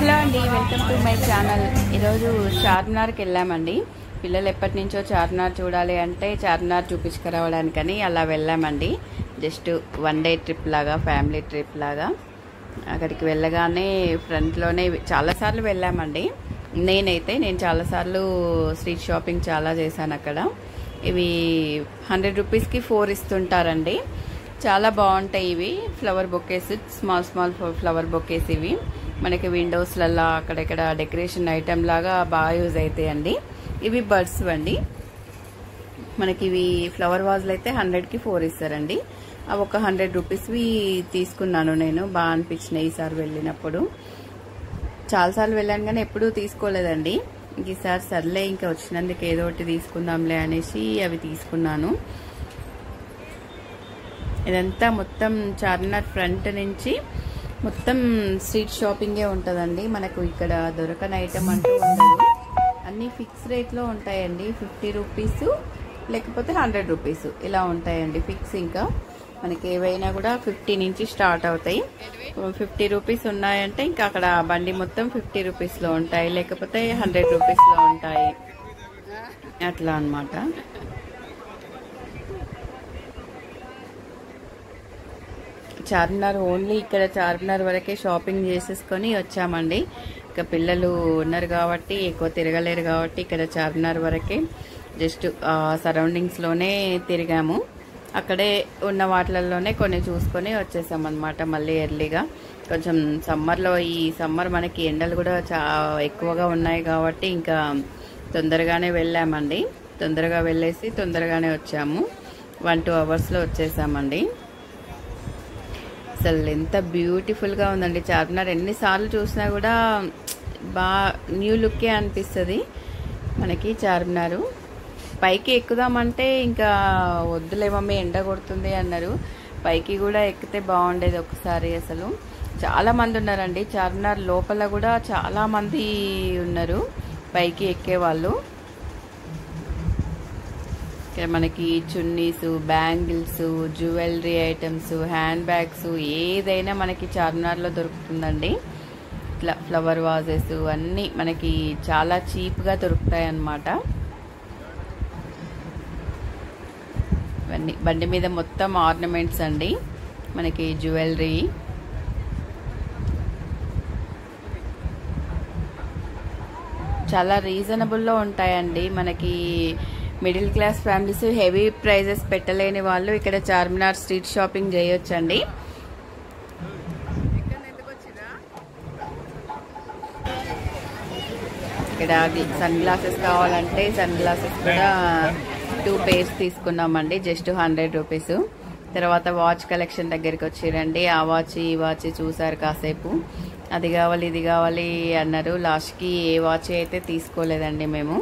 hello అండి welcome to my channel ఈరోజు చార్మినార్కి వెళ్ళామండి పిల్లలు ఎప్పటి నుంచో చార్మినార్ చూడాలి అంటే చార్మినార్ చూపించుకురావడానికని అలా వెళ్ళామండి జస్ట్ వన్ డే ట్రిప్ లాగా ఫ్యామిలీ ట్రిప్ లాగా అక్కడికి వెళ్ళగానే ఫ్రంట్లోనే చాలాసార్లు వెళ్ళామండి నేనైతే నేను చాలాసార్లు స్ట్రీట్ షాపింగ్ చాలా చేశాను అక్కడ ఇవి హండ్రెడ్ రూపీస్కి ఫోర్ ఇస్తుంటారండి చాలా బాగుంటాయి ఇవి flower bouquets small small flower bouquets ఇవి మనకి విండోస్లలో అక్కడక్కడ డెకరేషన్ ఐటెం లాగా బాగా యూజ్ అవుతాయండి ఇవి బర్డ్స్ అండి మనకి ఇవి ఫ్లవర్ వాజ్లు అయితే హండ్రెడ్కి ఫోర్ ఇస్తారండి అవి ఒక హండ్రెడ్ రూపీస్వి తీసుకున్నాను నేను బాగా అనిపించినాయి ఈసారి వెళ్ళినప్పుడు చాలాసార్లు వెళ్ళాను కానీ ఎప్పుడూ తీసుకోలేదండి ఈసారి సర్లే ఇంకా వచ్చినందుకు ఏదో ఒకటి తీసుకుందాంలే అనేసి అవి తీసుకున్నాను ఇదంతా మొత్తం చార్మినార్ ఫ్రంట్ నుంచి మొత్తం స్ట్రీట్ షాపింగే ఉంటుందండి మనకు ఇక్కడ దొరకని ఐటమ్ అంటూ ఉండదు అన్నీ ఫిక్స్ రేట్లో ఉంటాయండి ఫిఫ్టీ రూపీస్ లేకపోతే హండ్రెడ్ రూపీస్ ఇలా ఉంటాయండి ఫిక్స్ ఇంకా మనకి ఏవైనా కూడా ఫిఫ్టీ నుంచి స్టార్ట్ అవుతాయి ఫిఫ్టీ రూపీస్ ఉన్నాయంటే ఇంకా అక్కడ బండి మొత్తం ఫిఫ్టీ రూపీస్లో ఉంటాయి లేకపోతే హండ్రెడ్ రూపీస్లో ఉంటాయి అట్లా అనమాట చార్మినార్ ఓన్లీ ఇక్కడ చార్మినార్ వరకే షాపింగ్ చేసేసుకొని వచ్చామండి ఇక పిల్లలు ఉన్నారు కాబట్టి ఎక్కువ తిరగలేరు కాబట్టి ఇక్కడ చార్మినార్ వరకే జస్ట్ సరౌండింగ్స్లోనే తిరిగాము అక్కడే ఉన్న వాటిలలోనే కొన్ని చూసుకొని వచ్చేసాం అనమాట మళ్ళీ ఎర్లీగా కొంచెం సమ్మర్లో ఈ సమ్మర్ మనకి ఎండలు కూడా చా ఎక్కువగా ఉన్నాయి కాబట్టి ఇంకా తొందరగానే వెళ్ళామండి తొందరగా వెళ్ళేసి తొందరగానే వచ్చాము వన్ టూ అవర్స్లో వచ్చేసామండి అసలు ఎంత బ్యూటిఫుల్గా ఉందండి చార్మినార్ ఎన్నిసార్లు చూసినా కూడా బాగా న్యూ లుక్కే అనిపిస్తుంది మనకి చార్మినారు పైకి ఎక్కుదామంటే ఇంకా వద్దులే మమ్మీ ఎండ కొడుతుంది అన్నారు పైకి కూడా ఎక్కితే బాగుండేది ఒకసారి అసలు చాలా మంది ఉన్నారండి చార్మినార్ లోపల కూడా చాలా మంది ఉన్నారు పైకి ఎక్కేవాళ్ళు ఇక్కడ మనకి chunnis bangles jewellery items hand bags ఏదైనా మనకి చార్మినార్లో దొరుకుతుందండి ఇట్లా ఫ్లవర్ వాజెస్ అన్నీ మనకి చాలా చీప్గా దొరుకుతాయి అన్నమాట ఇవన్నీ బండి మీద మొత్తం ఆర్నమెంట్స్ అండి మనకి జ్యువెలరీ చాలా రీజనబుల్లో ఉంటాయండి మనకి middle class families heavy prices పెట్టలేని వాళ్ళు ఇక్కడ చార్మినార్ స్ట్రీట్ షాపింగ్ చేయొచ్చండి ఇక్కడ సన్ గ్లాసెస్ కావాలంటే సన్ గ్లాసెస్ కూడా టూ పేర్స్ తీసుకున్నామండి జస్ట్ హండ్రెడ్ రూపీస్ తర్వాత వాచ్ కలెక్షన్ దగ్గరికి వచ్చిరండి ఆ వాచ్ ఈ వాచ్ చూసారు కాసేపు అది కావాలి ఇది కావాలి అన్నారు లాస్ట్కి ఏ వాచ్ అయితే తీసుకోలేదండి మేము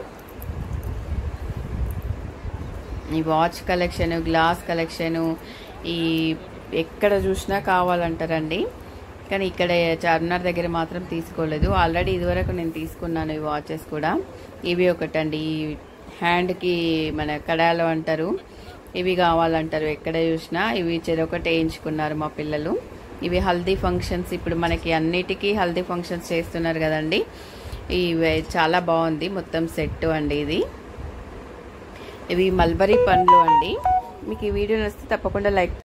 ఈ వాచ్ కలెక్షన్ గ్లాస్ కలెక్షను ఈ ఎక్కడ చూసినా కావాలంటారండి కానీ ఇక్కడ చార్మినార్ దగ్గర మాత్రం తీసుకోలేదు ఆల్రెడీ ఇదివరకు నేను తీసుకున్నాను ఈ వాచెస్ కూడా ఇవి ఒకటండి ఈ హ్యాండ్కి మన కడాలు అంటారు ఇవి కావాలంటారు ఎక్కడ చూసినా ఇవి చెరొకటి వేయించుకున్నారు మా పిల్లలు ఇవి హల్దీ ఫంక్షన్స్ ఇప్పుడు మనకి అన్నిటికీ హల్దీ ఫంక్షన్స్ చేస్తున్నారు కదండి ఇవి చాలా బాగుంది మొత్తం సెట్ అండి ఇది ఇవి మల్బరీ పండ్లు అండి మీకు ఈ వీడియో నచ్చితే తప్పకుండా లైక్